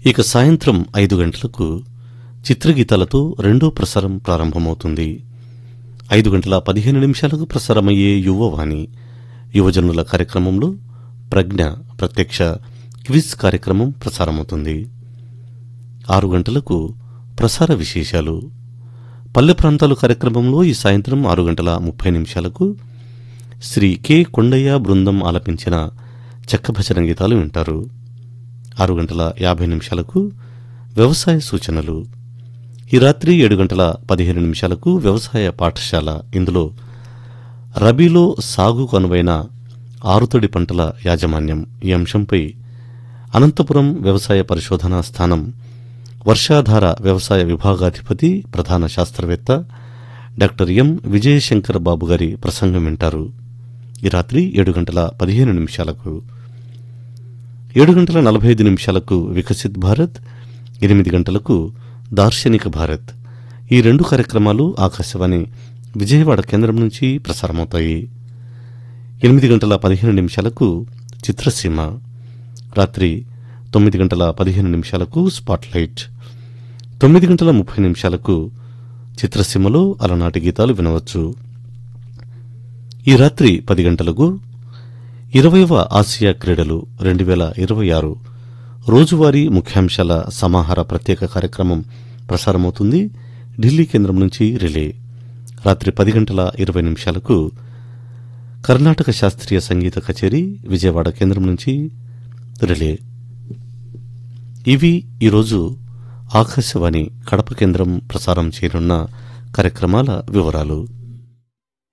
ఇక సాయంత్రం ఐదు గంటలకు చిత్రగీతాలతో రెండో ప్రసారం ప్రారంభమవుతుంది ఐదు గంటల పదిహేను నిమిషాలకు ప్రసారమయ్యే యువవాణి యువజనుల కార్యక్రమంలో ప్రజ్ఞ ప్రత్యక్ష క్విజ్ కార్యక్రమం ప్రసారమవుతుంది ఆరు గంటలకు ప్రసార విశేషాలు పల్లె ప్రాంతాలు కార్యక్రమంలో ఈ సాయంత్రం ఆరు గంటల ముప్పై నిమిషాలకు శ్రీ కె కొండయ్య బృందం ఆలపించిన చెక్కభజన గీతాలు వింటారు ఆరు గంటల యాభై నిమిషాలకు వ్యవసాయ సూచనలు ఈ రాత్రి ఏడు గంటల పదిహేను నిమిషాలకు వ్యవసాయ పాఠశాల ఇందులో రబీలో సాగుకు అనువైన ఆరుతడి పంటల యాజమాన్యం ఈ అంశంపై అనంతపురం వ్యవసాయ పరిశోధనా స్థానం వర్షాధార వ్యవసాయ విభాగాధిపతి ప్రధాన శాస్త్రవేత్త డాక్టర్ ఎం విజయశంకర్ బాబు గారి ప్రసంగం వింటారు ఈ రాత్రి ఏడు గంటల పదిహేను నిమిషాలకు ఏడు గంటల నలభై ఐదు నిమిషాలకు వికసిత్ భారత్ ఎనిమిది గంటలకు దార్శనిక భారత్ ఈ రెండు కార్యక్రమాలు ఆకాశవాణి విజయవాడ కేంద్రం నుంచి ప్రసారమవుతాయి ఎనిమిది గంటల పదిహేను నిమిషాలకు చిత్రసీమ రాత్రి తొమ్మిది గంటల పదిహేను నిమిషాలకు స్పాట్లైట్ తొమ్మిది గంటల ముప్పై నిమిషాలకు చిత్రసీమలో అలనాటి గీతాలు వినవచ్చు ఈ రాత్రి పది గంటలకు ఇరవైవ ఆసియా క్రీడలు రెండు వేల ఇరవై ఆరు రోజువారీ ముఖ్యాంశాల సమాహార ప్రత్యేక కార్యక్రమం ప్రసారమవుతుంది ఢిల్లీ కేంద్రం నుంచి రిలే రాత్రి పది గంటల ఇరవై నిమిషాలకు కర్ణాటక శాస్త్రీయ సంగీత కచేరీ విజయవాడ కేంద్రం నుంచి రిలే ఇవి ఈరోజు ఆకాశవాణి కడప కేంద్రం ప్రసారం చేయనున్న కార్యక్రమాల వివరాలు